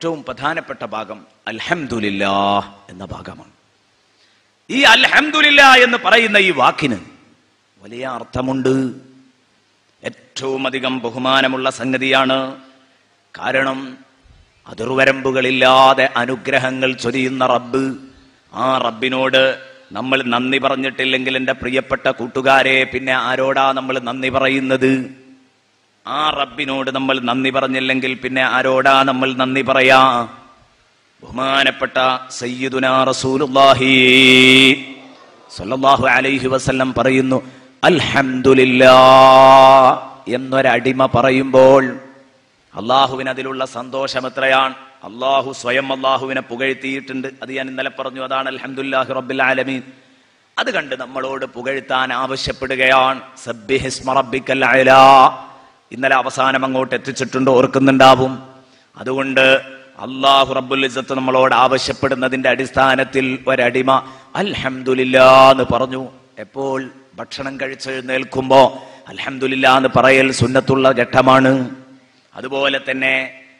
ഏറ്റവും പ്രധാനപ്പെട്ട ഭാഗം അൽഹംദുലില്ലാ എന്ന ഭാഗമാണ് ഈ അൽഹംദുലില്ല എന്ന് പറയുന്ന ഈ വാക്കിന് വലിയ അർത്ഥമുണ്ട് ഏറ്റവും അധികം ബഹുമാനമുള്ള സംഗതിയാണ് കാരണം അതിർവരമ്പുകളില്ലാതെ അനുഗ്രഹങ്ങൾ ചൊരിയുന്ന റബ്ബ് ആ റബ്ബിനോട് നമ്മൾ നന്ദി പറഞ്ഞിട്ടില്ലെങ്കിൽ എൻ്റെ പ്രിയപ്പെട്ട കൂട്ടുകാരെ പിന്നെ ആരോടാ നമ്മൾ നന്ദി പറയുന്നത് ആ റബ്ബിനോട് നമ്മൾ നന്ദി പറഞ്ഞില്ലെങ്കിൽ പിന്നെ ആരോടാ നമ്മൾ നന്ദി പറയാ ബഹുമാനപ്പെട്ട സയ്യിദുനാ റസൂലുള്ളാഹി സല്ലല്ലാഹു അലൈഹി വസല്ലം പറയുന്നു അൽഹംദുലില്ലാ എന്നൊരടിമ പറയുമ്പോൾ അള്ളാഹുവിന് അതിലുള്ള സന്തോഷം എത്രയാണ് അള്ളാഹു സ്വയം അള്ളാഹുവിനെ പുകഴ്ത്തിയിട്ടുണ്ട് അത് ഞാൻ ഇന്നലെ പറഞ്ഞു അതാണ് അൽഹംദുലില്ലാഹി റബ്ബിൽ ആലമീൻ അത് കണ്ട് നമ്മളോട് പുകഴ്ത്താൻ ആവശ്യപ്പെടുകയാണ് സബ്ബിഹിസ്മ റബ്ബിക്കൽ അഅ്ലാ. ഇന്നലെ അവസാനം അങ്ങോട്ട് എത്തിച്ചിട്ടുണ്ട് ഓർക്കുന്നുണ്ടാവും അതുകൊണ്ട് അള്ളാഹു റബ്ബുൽ ഇസ്സത്ത് നമ്മളോട് ആവശ്യപ്പെടുന്നതിന്റെ അടിസ്ഥാനത്തിൽ ഒരടിമ അൽഹംദുലില്ലാ എന്ന് പറഞ്ഞു എപ്പോൾ ഭക്ഷണം കഴിച്ചെഴുന്നേൽക്കുമ്പോ അൽഹംദുലില്ലാ എന്ന് പറയൽ സുന്നത്തുള്ള ഘട്ടമാണ് അതുപോലെ തന്നെ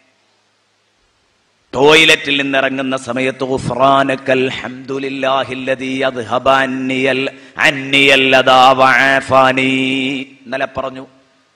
ടോയ്ലറ്റിൽ നിന്ന് ഇറങ്ങുന്ന സമയത്ത് ഗുഫ്രാനക്കൽ ഹംദുലില്ലാഹില്ലദീ അദ്ഹബ അന്നിയൽ അന്നിയൽ ലദാ വആഫാനി ഇന്നലെ പറഞ്ഞു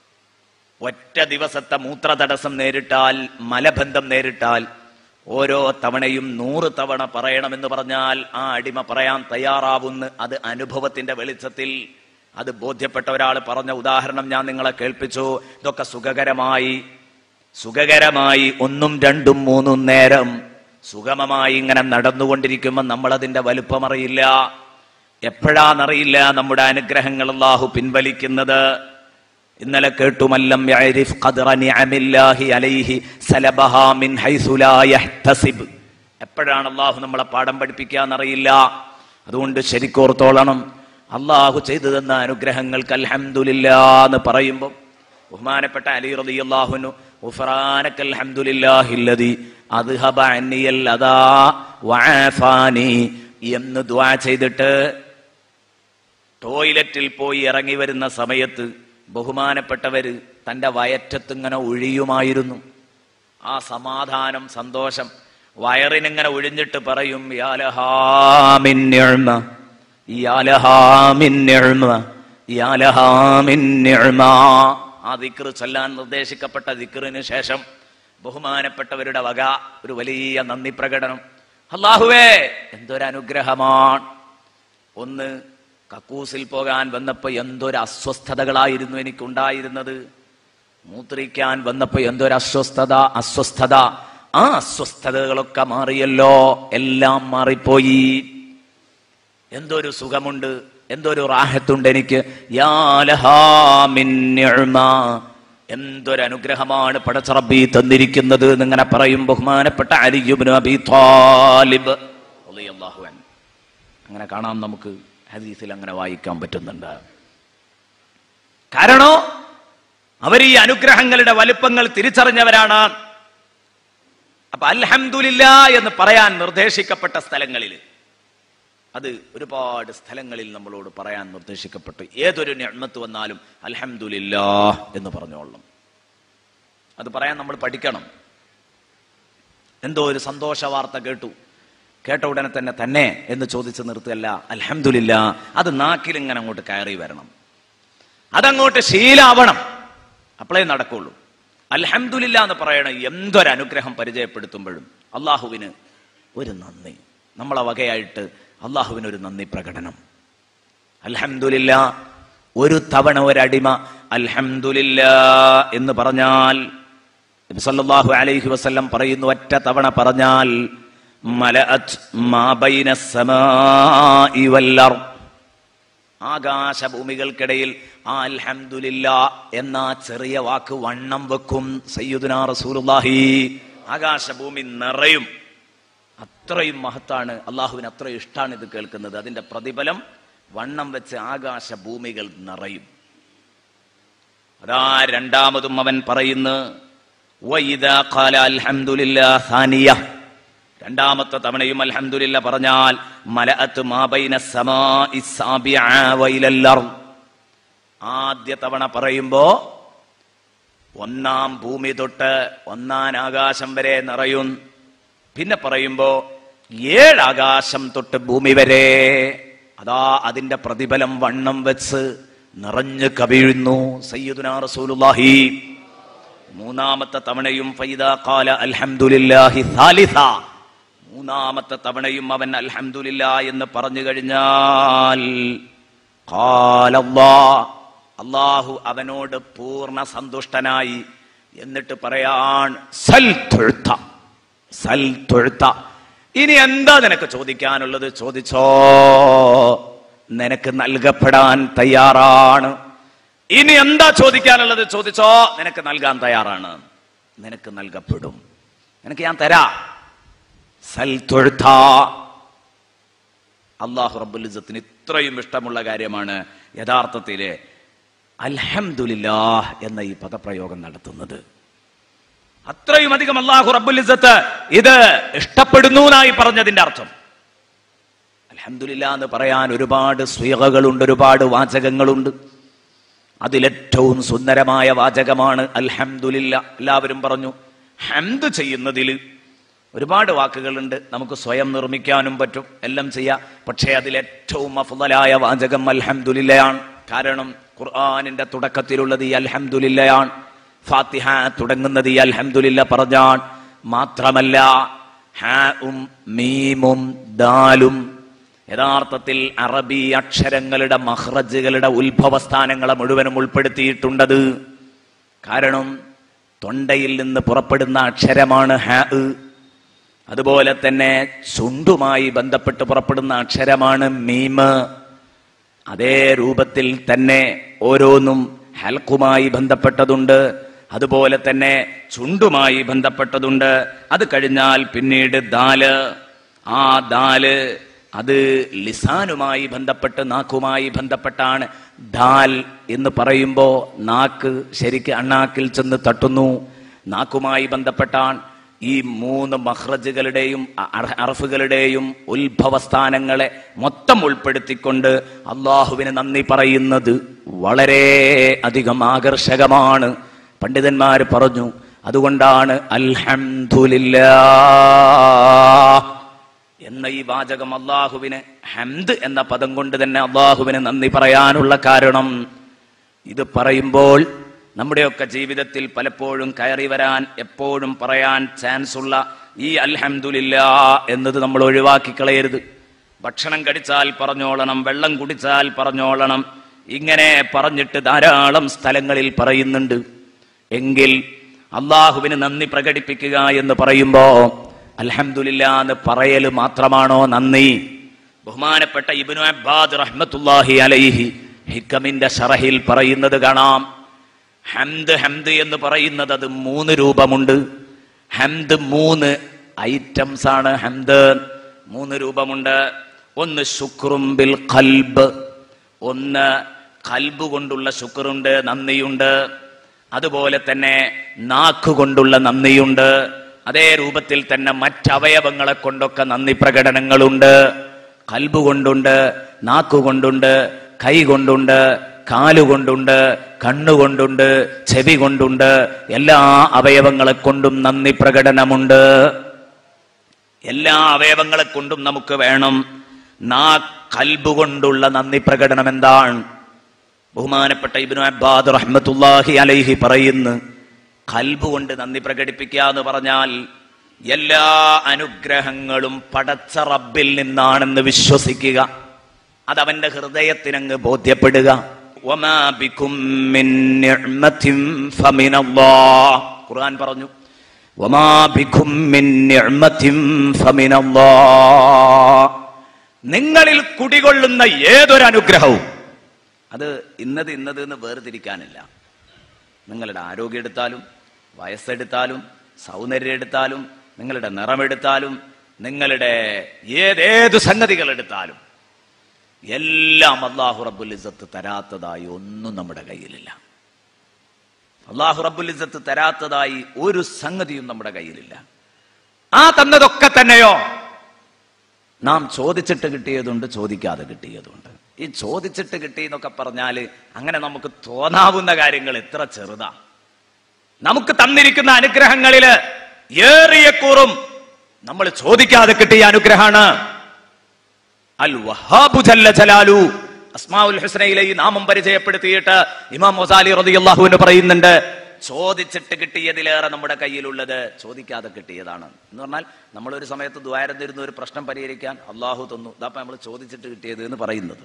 ഒറ്റ ദിവസത്തെ മൂത്ര തടസ്സം നേരിട്ടാൽ മലബന്ധം നേരിട്ടാൽ ഓരോ തവണയും നൂറ് തവണ പറയണമെന്ന് പറഞ്ഞാൽ ആ അടിമ പറയാൻ തയ്യാറാവുന്ന അത് അനുഭവത്തിന്റെ വെളിച്ചത്തിൽ അത് ബോധ്യപ്പെട്ട ഒരാൾ പറഞ്ഞ ഉദാഹരണം ഞാൻ നിങ്ങളെ കേൾപ്പിച്ചു ഇതൊക്കെ സുഖകരമായി സുഖകരമായി ഒന്നും രണ്ടും മൂന്നും നേരം സുഗമമായി ഇങ്ങനെ നടന്നുകൊണ്ടിരിക്കുമ്പോൾ നമ്മൾ അതിന്റെ വലുപ്പം അറിയില്ല എപ്പോഴാന്നറിയില്ല നമ്മുടെ അനുഗ്രഹങ്ങൾ അള്ളാഹു പിൻവലിക്കുന്നത് ഇന്നലെ കേട്ടുമല്ലം യഅരിഫ് ഖദ്റ നിഅമില്ലാഹി അലൈഹി സലബഹാ മിൻ ഹൈസു ലാ യഹ്തസിബ് എപ്പോഴാണ് അള്ളാഹു നമ്മളെ പാഠം പഠിപ്പിക്കാന്നറിയില്ല അതുകൊണ്ട് ശരിക്കോർത്തോളണം അള്ളാഹു ചെയ്തു തന്ന അനുഗ്രഹങ്ങൾക്ക് അൽഹംദുലില്ലാ എന്ന് പറയുമ്പോൾ ബഹുമാനപ്പെട്ട അലി റളിയല്ലാഹുനു ഉഫ്രാനക അൽഹംദുലില്ലാഹില്ലദി അദ്ഹബ അന്നിയൽ അദാ വആഫാനി എന്ന് ദുആ ചെയ്തിട്ട് ടോയ്ലറ്റിൽ പോയി ഇറങ്ങി വരുന്ന സമയത്ത് ബഹുമാനപ്പെട്ടവര് തന്റെ വയറ്റത്തിങ്ങനെ ഒഴിയുമായിരുന്നു ആ സമാധാനം സന്തോഷം വയറിനിങ്ങനെ ഒഴിഞ്ഞിട്ട് പറയും യാലഹാമിൻ നിഅ്മ, യാലഹാമിൻ നിഅ്മ, യാലഹാമിൻ നിഅ്മ. ആ ദിക്ർ ചൊല്ലാൻ നിർദ്ദേശിക്കപ്പെട്ട ദിക്റിന് ശേഷം ബഹുമാനപ്പെട്ടവരുടെ വക ഒരു വലിയ നന്ദി പ്രകടനം അള്ളാഹുവേ എന്തൊരു അനുഗ്രഹമാണ് ഒന്ന് കക്കൂസിൽ പോകാൻ വന്നപ്പോ എന്തൊരു അസ്വസ്ഥതകളായിരുന്നു എനിക്കുണ്ടായിരുന്നത് മൂത്രിക്കാൻ വന്നപ്പോ എന്തൊരു അസ്വസ്ഥത അസ്വസ്ഥത ആ അസ്വസ്ഥതകളൊക്കെ മാറിയല്ലോ എല്ലാം മാറിപ്പോയി എന്തൊരു സുഖമുണ്ട് എന്തൊരു റാഹത്തുണ്ട് എനിക്ക് യാ ലഹാ മിൻ നിഅ്മ. എന്തൊരു അനുഗ്രഹമാണ് പടച്ചറബി തന്നിരിക്കുന്നത് എന്നിങ്ങനെ പറയും ബഹുമാനപ്പെട്ട അലിയുബ്നു അബി താലിബ് റളിയല്ലാഹു അൻഹു അങ്ങനെ കാണാം നമുക്ക് ഹദീസിൽ അങ്ങനെ വായിക്കാൻ പറ്റുന്നുണ്ട് കാരണോ അവർ ഈ അനുഗ്രഹങ്ങളുടെ വലുപ്പങ്ങൾ തിരിച്ചറിഞ്ഞവരാണ് അപ്പൊ അൽഹംദുലില്ല എന്ന് പറയാൻ നിർദ്ദേശിക്കപ്പെട്ട സ്ഥലങ്ങളിൽ അത് ഒരുപാട് സ്ഥലങ്ങളിൽ നമ്മളോട് പറയാൻ നിർദ്ദേശിക്കപ്പെട്ടു ഏതൊരു ഞമ്മത്ത് വന്നാലും അൽഹംദുലില്ലാ എന്ന് പറഞ്ഞോളണം അത് പറയാൻ നമ്മൾ പഠിക്കണം എന്തോ ഒരു സന്തോഷ വാർത്ത കേട്ടു കേട്ട ഉടനെ തന്നെ തന്നെ എന്ന് ചോദിച്ച് നിർത്തുകയല്ല അൽഹംദുലില്ല അത് നാക്കിൽ ഇങ്ങനെ അങ്ങോട്ട് കയറി വരണം അതങ്ങോട്ട് ശീലാവണം അപ്പോഴേ നടക്കുള്ളൂ അൽഹംദുലില്ല എന്ന് പറയണ എന്തൊരു അനുഗ്രഹം പരിചയപ്പെടുത്തുമ്പോഴും അള്ളാഹുവിന് ഒരു നന്ദി നമ്മളെ വകയായിട്ട് അള്ളാഹുവിന് ഒരു നന്ദി പ്രകടനം അൽഹംദുലില്ല ഒരു തവണ ഒരടിമ അൽഹംദുലില്ല എന്ന് പറഞ്ഞാൽ നബി സല്ലല്ലാഹു അലൈഹി വസല്ലം പറയുന്നു ഒറ്റ തവണ പറഞ്ഞാൽ മലഅത് മാ ബൈന സമാഇ വൽ അർദ് ആകാശഭൂമികൾക്കിടയിൽ ആ അൽഹംദുലില്ല എന്ന ചെറിയ വാക്ക് വണ്ണം വെക്കും സയ്യിദുനാ റസൂലുള്ളാഹി ആകാശഭൂമി നിറയും അത്രയും മഹത്താണ് അള്ളാഹുവിന് അത്രയും ഇഷ്ടമാണ് ഇത് കേൾക്കുന്നത് അതിന്റെ പ്രതിഫലം വണ്ണം വെച്ച് ആകാശഭൂമികൾ നിറയും അതാ രണ്ടാമതും അവൻ പറയുന്നു വൈദാ ഖാല അൽഹംദുലില്ലാ ഥാനിയ രണ്ടാമത്തെ തവണയും അൽഹംദുലില്ല പറഞ്ഞാൽ മലഅത്ത് മാബൈന സമാഇ സാബിഅ വൈലൽ അർദ് ആദ്യ തവണ പറയുമ്പോ ഒന്നാം ഭൂമി തൊട്ട് ഒന്നാം ആകാശം വരെ നിറയും പിന്നെ പറയുമ്പോ ഏഴാകാശം തൊട്ട് ഭൂമി വരെ അതാ അതിന്റെ പ്രതിഫലം വണ്ണം വെച്ച് നിറഞ്ഞു കവിഴുന്നു സയ്യിദുനാ റസൂലുള്ളാഹി മൂന്നാമത്തെ തവണയും ഫൈദ ഖാല അൽഹംദുലില്ലാഹി സാലിസ മൂന്നാമത്തെ തവണയും അവൻ അൽഹംദുലില്ല എന്ന് പറഞ്ഞു കഴിഞ്ഞാൽ ഖാലല്ലാ അള്ളാഹു അവനോട് പൂർണ്ണ സന്തുഷ്ടനായി എന്നിട്ട് പറയാൻ സൽ തുഴ്ത്ത സൽ തുഴ്ത്ത ഇനി എന്താ നിനക്ക് ചോദിക്കാനുള്ളത് ചോദിച്ചോ നിനക്ക് നൽകപ്പെടാൻ തയ്യാറാണ് ഇനി എന്താ ചോദിക്കാനുള്ളത് ചോദിച്ചോ നിനക്ക് നൽകാൻ തയ്യാറാണ് നിനക്ക് നൽകപ്പെടും നിനക്ക് ഞാൻ തരാ സൽ തൊഴുത്ത അള്ളാഹു റബ്ബുൽ ഇസ്സത്തിന് ഇത്രയും ഇഷ്ടമുള്ള കാര്യമാണ് യഥാർത്ഥത്തില് അൽഹംദുലില്ലാ എന്ന ഈ പദപ്രയോഗം നടത്തുന്നത് അത്രയും അധികം അള്ളാഹു റബ്ബുൽ ഇസ്സത്ത് ഇത് ഇഷ്ടപ്പെടുന്നു എന്നായി പറഞ്ഞതിന്റെ അർത്ഥം അൽഹംദുലില്ല എന്ന് പറയാൻ ഒരുപാട് സ്വീകകളുണ്ട് ഒരുപാട് വാചകങ്ങളുണ്ട് അതിലേറ്റവും സുന്ദരമായ വാചകമാണ് അൽഹംദുലില്ല എല്ലാവരും പറഞ്ഞു ഹംദ് ചെയ്യുന്നതിൽ ഒരുപാട് വാക്കുകളുണ്ട് നമുക്ക് സ്വയം നിർമ്മിക്കാനും പറ്റും എല്ലാം ചെയ്യാം പക്ഷേ അതിലേറ്റവും അഫ്ദലായ വാചകം അൽഹംദുലില്ലയാണ് കാരണം ഖുർആാനിന്റെ തുടക്കത്തിലുള്ളത് ഈ അൽഹംദുലില്ലയാണ് ഫാത്തിഹ തുടങ്ങുന്നത് ഈ അൽഹംദുലില്ല പറഞ്ഞാൻ മാത്രമല്ല ഹാഉം മീമും ദാലും യഥാർത്ഥത്തിൽ അറബി അക്ഷരങ്ങളുടെ മഹ്റജുകളുടെ ഉത്ഭവസ്ഥാനങ്ങളെ മുഴുവനും ഉൾപ്പെടുത്തിയിട്ടുണ്ടത് കാരണം തൊണ്ടയിൽ നിന്ന് പുറപ്പെടുന്ന അക്ഷരമാണ് ഹാ അതുപോലെ തന്നെ ചുണ്ടുമായി ബന്ധപ്പെട്ട് പുറപ്പെടുന്ന അക്ഷരമാണ് മീമ് അതേ രൂപത്തിൽ തന്നെ ഓരോന്നും ഹൽക്കുമായി ബന്ധപ്പെട്ടതുണ്ട് അതുപോലെ തന്നെ ചുണ്ടുമായി ബന്ധപ്പെട്ടതുണ്ട് അത് കഴിഞ്ഞാൽ പിന്നീട് ദാല് ആ ദാല് അത് ലിസാനുമായി ബന്ധപ്പെട്ട് നാക്കുമായി ബന്ധപ്പെട്ടാണ് ദാൽ എന്ന് പറയുമ്പോൾ നാക്ക് ശരിക്ക് അണ്ണാക്കിൽ ചെന്ന് തട്ടുന്നു നാക്കുമായി ബന്ധപ്പെട്ടാണ് ഈ മൂന്ന് മഹ്റജുകളുടെയും അറഫുകളുടെയും ഉത്ഭവസ്ഥാനങ്ങളെ മൊത്തം ഉൾപ്പെടുത്തിക്കൊണ്ട് അള്ളാഹുവിന് നന്ദി പറയുന്നത് വളരെ അധികം ആകർഷകമാണ് പണ്ഡിതന്മാർ പറഞ്ഞു അതുകൊണ്ടാണ് അൽഹംദുലില്ലാ എന്ന ഈ വാചകം അള്ളാഹുവിന് ഹംദ് എന്ന പദം കൊണ്ട് തന്നെ അള്ളാഹുവിന് നന്ദി പറയാനുള്ള കാരണം ഇത് പറയുമ്പോൾ നമ്മുടെയൊക്കെ ജീവിതത്തിൽ പലപ്പോഴും കയറി വരാൻ എപ്പോഴും പറയാൻ ചാൻസ് ഉള്ള ഈ അൽഹംദുലില്ല എന്നത് നമ്മൾ ഒഴിവാക്കി കളയരുത് ഭക്ഷണം കടിച്ചാൽ പറഞ്ഞോളണം വെള്ളം കുടിച്ചാൽ പറഞ്ഞോളണം ഇങ്ങനെ പറഞ്ഞിട്ട് ധാരാളം സ്ഥലങ്ങളിൽ പറയുന്നുണ്ട് എങ്കിൽ അള്ളാഹുവിന് നന്ദി പ്രകടിപ്പിക്കുക എന്ന് പറയുമ്പോ അൽഹംദുലില്ല എന്ന് പറയല് മാത്രമാണോ നന്ദി ബഹുമാനപ്പെട്ട ഇബ്നു അബ്ബാദ് റഹ്മത്തുല്ലാഹി അലൈഹി ഹിക്കമിന്റെ ഷറഹിൽ പറയുന്നത് കാണാം ഹംദ് ഹംദ് എന്ന് പറയുന്നത് അത് മൂന്ന് രൂപമുണ്ട് ഹംദ് മൂന്ന് ഐറ്റംസ് ആണ് ഹംദ് മൂന്ന് രൂപമുണ്ട് ഒന്ന് ശുക്രും ബിൽ ഖൽബ് ഒന്ന് കൽബ് കൊണ്ടുള്ള ശുക്രുണ്ട് നന്ദിയുണ്ട് അതുപോലെ തന്നെ നാക്ക് കൊണ്ടുള്ള നന്ദിയുണ്ട് അതേ രൂപത്തിൽ തന്നെ മറ്റവയവങ്ങളെ കൊണ്ടൊക്കെ നന്ദി പ്രകടനങ്ങളുണ്ട് കൽബ് കൊണ്ടുണ്ട് നാക്കുകൊണ്ടുണ്ട് കൈ കൊണ്ടുണ്ട് കാലുകൊണ്ടുണ്ട് കണ്ണുകൊണ്ടുണ്ട് ചെവി കൊണ്ടുണ്ട് എല്ലാ അവയവങ്ങളെ കൊണ്ടും നന്ദി പ്രകടനമുണ്ട് എല്ലാ അവയവങ്ങളെ കൊണ്ടും നമുക്ക് വേണം നാ കൽബ് കൊണ്ടുള്ള നന്ദി പ്രകടനം എന്താണ് ബഹുമാനപ്പെട്ട ഇബ്നു അബ്ബാദ് റഹ്മത്തുല്ലാഹി അലൈഹി പറയുന്നു കൽബ് കൊണ്ട് നന്ദി പ്രകടിപ്പിക്കുക എന്ന് പറഞ്ഞാൽ എല്ലാ അനുഗ്രഹങ്ങളും പടച്ച റബ്ബിൽ നിന്നാണെന്ന് വിശ്വസിക്കുക അതവന്റെ ഹൃദയത്തിനങ്ങ് ബോധ്യപ്പെടുക വമാ ബികും മിൻ നിഅ്മത്തിൻ ഫമിനല്ലാഹ് ഖുർആൻ പറഞ്ഞു വമാ ബികും മിൻ നിഅ്മത്തിൻ ഫമിനല്ലാഹ് നിങ്ങളിൽ കുടികൊള്ളുന്ന ഏതൊരു അനുഗ്രഹവും അത് ഇന്നത് ഇന്നത് എന്ന് വേർതിരിക്കാനില്ല നിങ്ങളുടെ ആരോഗ്യം എടുത്താലും വയസ്സെടുത്താലും സൗന്ദര്യം എടുത്താലും നിങ്ങളുടെ നിറമെടുത്താലും നിങ്ങളുടെ ഏതേത് സംഗതികൾ എടുത്താലും എല്ലാം അള്ളാഹു റബ്ബുൽ ഇസത്ത് തരാത്തതായി ഒന്നും നമ്മുടെ കയ്യിലില്ല അള്ളാഹു റബ്ബുൽ ഇസത്ത് തരാത്തതായി ഒരു സംഗതിയും നമ്മുടെ കയ്യിലില്ല ആ തന്നതൊക്കെ തന്നെയോ നാം ചോദിച്ചിട്ട് കിട്ടിയതുണ്ട് ചോദിക്കാതെ കിട്ടിയതുണ്ട് ഈ ചോദിച്ചിട്ട് കിട്ടി എന്നൊക്കെ പറഞ്ഞാല് അങ്ങനെ നമുക്ക് തോന്നാവുന്ന കാര്യങ്ങൾ എത്ര ചെറുതാ നമുക്ക് തന്നിരിക്കുന്ന അനുഗ്രഹങ്ങളില് ഏറിയ കൂറും നമ്മൾ ചോദിക്കാതെ കിട്ടിയ അനുഗ്രഹമാണ് അൽ വഹാബു ജല്ല ജലാലു അസ്മാഉൽ ഹുസ്നയിലെ ഈ നാമം പരിചയപ്പെടുത്തിയിട്ട് ഇമാം മൊസാലി റളിയല്ലാഹുവിന് പറയുന്നുണ്ട് ചോദിച്ചിട്ട് കിട്ടിയതിലേറെ നമ്മുടെ കയ്യിലുള്ളത് ചോദിക്കാതെ കിട്ടിയതാണ് എന്ന് പറഞ്ഞാൽ നമ്മൾ ഒരു സമയത്ത് ദ്വാരന്നിരുന്ന ഒരു പ്രശ്നം പരിഹരിക്കാൻ അള്ളാഹു തന്നു ഇതാപ്പ നമ്മൾ ചോദിച്ചിട്ട് കിട്ടിയത് എന്ന് പറയുന്നത്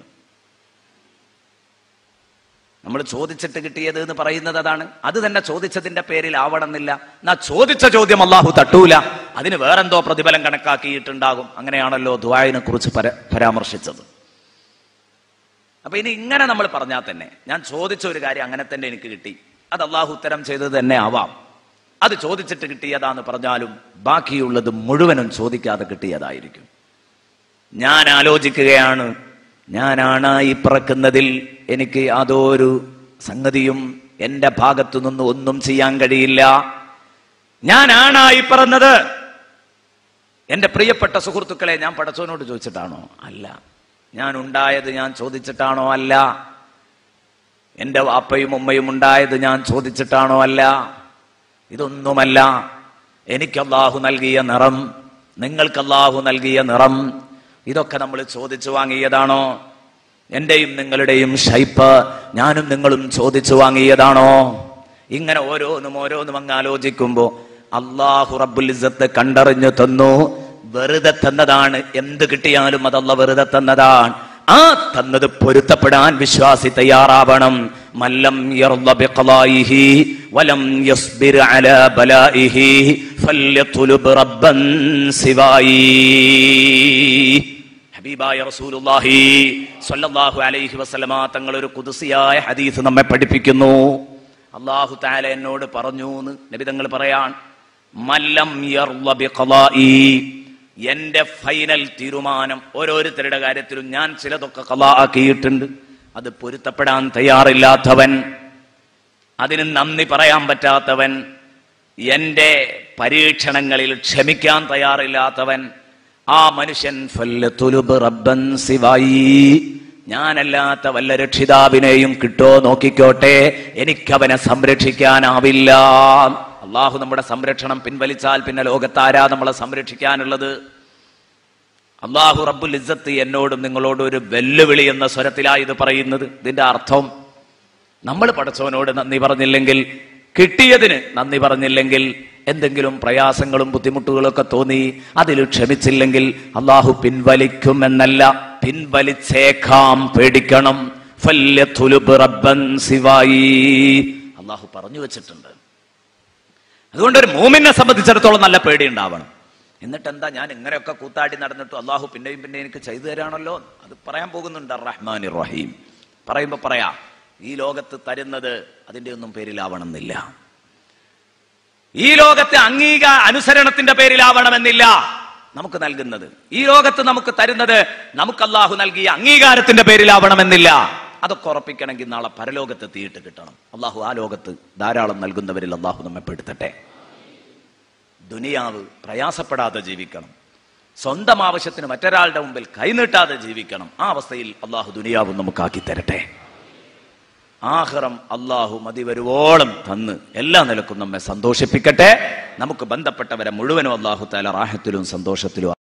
നമ്മൾ ചോദിച്ചിട്ട് കിട്ടിയത് എന്ന് പറയുന്നത് അതാണ് അത് തന്നെ ചോദിച്ചതിന്റെ പേരിൽ ആവണമെന്നില്ല എന്നാ ചോദിച്ച ചോദ്യം അള്ളാഹു തട്ടൂല അതിന് വേറെന്തോ പ്രതിഫലം കണക്കാക്കിയിട്ടുണ്ടാകും അങ്ങനെയാണല്ലോ ദ്വായനെ കുറിച്ച് പര- പരാമർശിച്ചത് അപ്പൊ ഇനി ഇങ്ങനെ നമ്മൾ പറഞ്ഞാൽ തന്നെ ഞാൻ ചോദിച്ച ഒരു കാര്യം അങ്ങനെ തന്നെ എനിക്ക് കിട്ടി അത് അള്ളാഹു ഉത്തരം ചെയ്തത് തന്നെ ആവാം അത് ചോദിച്ചിട്ട് കിട്ടിയതാന്ന് പറഞ്ഞാലും ബാക്കിയുള്ളത് മുഴുവനും ചോദിക്കാതെ കിട്ടിയതായിരിക്കും ഞാൻ ആലോചിക്കുകയാണ് ഞാനാണ് ഈ പിറക്കുന്നതിൽ എനിക്ക് യാതൊരു സംഗതിയും എന്റെ ഭാഗത്തു നിന്ന് ഒന്നും ചെയ്യാൻ കഴിയില്ല ഞാനാണായി പിറന്നത് എന്റെ പ്രിയപ്പെട്ട സുഹൃത്തുക്കളെ ഞാൻ പടച്ചവനോട് ചോദിച്ചിട്ടാണോ അല്ല ഞാൻ ഉണ്ടായത് ഞാൻ ചോദിച്ചിട്ടാണോ അല്ല എന്റെ വാപ്പയും ഉമ്മയും ഉണ്ടായത് ഞാൻ ചോദിച്ചിട്ടാണോ അല്ല ഇതൊന്നുമല്ല എനിക്ക് അള്ളാഹു നൽകിയ നിറം നിങ്ങൾക്ക് അള്ളാഹു നൽകിയ നിറം ഇതൊക്കെ നമ്മൾ ചോദിച്ചു വാങ്ങിയതാണോ എന്റെയും നിങ്ങളുടെയും ഷൈപ്പ് ഞാനും നിങ്ങളും ചോദിച്ചു വാങ്ങിയതാണോ ഇങ്ങനെ ഓരോന്നും ഓരോന്നും അങ്ങ് ആലോചിക്കുമ്പോ അള്ളാഹു റബ്ബുൽ ഇസ്സത്ത് കണ്ടറിഞ്ഞു തന്നു വെറുതെ തന്നതാണ് എന്ത് കിട്ടിയാലും അതല്ല വെറുതെ തന്നതാണ് ആ തന്നത് പൊരുത്തപ്പെടാൻ വിശ്വാസി തയ്യാറാവണം മല്ലം യർള ബിഖളായിഹി വലം യസ്ബിർ അലാ ബലായിഹി ഫല്യത്ലുബ് റബ്ബൻ സിവായി ഹബീബായ റസൂലുള്ളാഹി സ്വല്ലല്ലാഹു അലൈഹി വസല്ലമ തങ്ങൾ ഒരു കുദസിയായ ഹദീസ് നമ്മെ പഠിപ്പിക്കുന്നു അള്ളാഹു താല എന്നോട് പറഞ്ഞു എന്ന് നബി തങ്ങൾ പറയാൻ മല്ലം യർള ബിഖളായി എന്റെ ഫൈനൽ തീരുമാനം ഓരോരുത്തരുടെ കാര്യത്തിലും ഞാൻ ചിലതൊക്കെ കലാ ആക്കിയിട്ടുണ്ട് അത് പൊരുത്തപ്പെടാൻ തയ്യാറില്ലാത്തവൻ അതിന് നന്ദി പറയാൻ പറ്റാത്തവൻ എന്റെ പരീക്ഷണങ്ങളിൽ ക്ഷമിക്കാൻ തയ്യാറില്ലാത്തവൻ ആ മനുഷ്യൻ ഫല്ലത്തുലുബ് റബ്ബൻ സിവായി ഞാനല്ലാത്ത വല്ല രക്ഷിതാവിനെയും കിട്ടോ നോക്കിക്കോട്ടെ എനിക്കവനെ സംരക്ഷിക്കാനാവില്ല അള്ളാഹു നമ്മുടെ സംരക്ഷണം പിൻവലിച്ചാൽ പിന്നെ ലോകത്താരാ നമ്മളെ സംരക്ഷിക്കാനുള്ളത് അള്ളാഹു റബ്ബുൽ ഇസ്സത്ത് എന്നോടും നിങ്ങളോടും ഒരു വെല്ലുവിളി എന്ന സ്വരത്തിലാ ഇത് പറയുന്നത് ഇതിന്റെ അർത്ഥം നമ്മൾ പടച്ചവനോട് നന്ദി പറഞ്ഞില്ലെങ്കിൽ കിട്ടിയതിന് നന്ദി പറഞ്ഞില്ലെങ്കിൽ എന്തെങ്കിലും പ്രയാസങ്ങളും ബുദ്ധിമുട്ടുകളും ഒക്കെ തോന്നി അതിൽ ക്ഷമിച്ചില്ലെങ്കിൽ അള്ളാഹു പിൻവലിക്കും എന്നല്ല പിൻവലിച്ചേക്കാം പേടിക്കണം ഫല്യത്തുലുബ് റബ്ബൻ സിവായി അള്ളാഹു പറഞ്ഞു വെച്ചിട്ടുണ്ട് അതുകൊണ്ട് ഒരു മൂമിനെ സംബന്ധിച്ചിടത്തോളം നല്ല പേടി ഉണ്ടാവണം എന്നിട്ട് എന്താ ഞാൻ ഇങ്ങനെയൊക്കെ കൂത്താടി നടന്നിട്ട് അള്ളാഹു പിന്നെയും പിന്നെ എനിക്ക് ചെയ്തു തരാണല്ലോ അത് പറയാൻ പോകുന്നുണ്ട് റഹ്മാൻ റഹീം പറയുമ്പോ പറയാം ഈ ലോകത്ത് തരുന്നത് അതിന്റെ ഒന്നും പേരിലാവണമെന്നില്ല ഈ ലോകത്തെ അംഗീക അനുസരണത്തിന്റെ പേരിലാവണമെന്നില്ല നമുക്ക് നൽകുന്നത് ഈ ലോകത്ത് നമുക്ക് തരുന്നത് നമുക്ക് അള്ളാഹു നൽകിയ അംഗീകാരത്തിന്റെ പേരിലാവണമെന്നില്ല അതൊക്കെ ഉറപ്പിക്കണമെങ്കിൽ നാളെ പരലോകത്ത് തീയിട്ട് കിട്ടണം അള്ളാഹു ആ ലോകത്ത് ധാരാളം നൽകുന്നവരിൽ അള്ളാഹു നമ്മെ പെടുത്തട്ടെ ദുനിയാവ് പ്രയാസപ്പെടാതെ ജീവിക്കണം സ്വന്തം ആവശ്യത്തിന് മറ്റൊരാളുടെ മുമ്പിൽ കൈനീട്ടാതെ ജീവിക്കണം ആ അവസ്ഥയിൽ അള്ളാഹു ദുനിയാവ് നമുക്കാക്കി തരട്ടെ ആഹ്റം അള്ളാഹു മതി വരുവോളം തന്ന് എല്ലാ നിലക്കും നമ്മെ സന്തോഷിപ്പിക്കട്ടെ നമുക്ക് ബന്ധപ്പെട്ടവരെ മുഴുവനും അള്ളാഹു താല റാഹത്തിലും സന്തോഷത്തിലും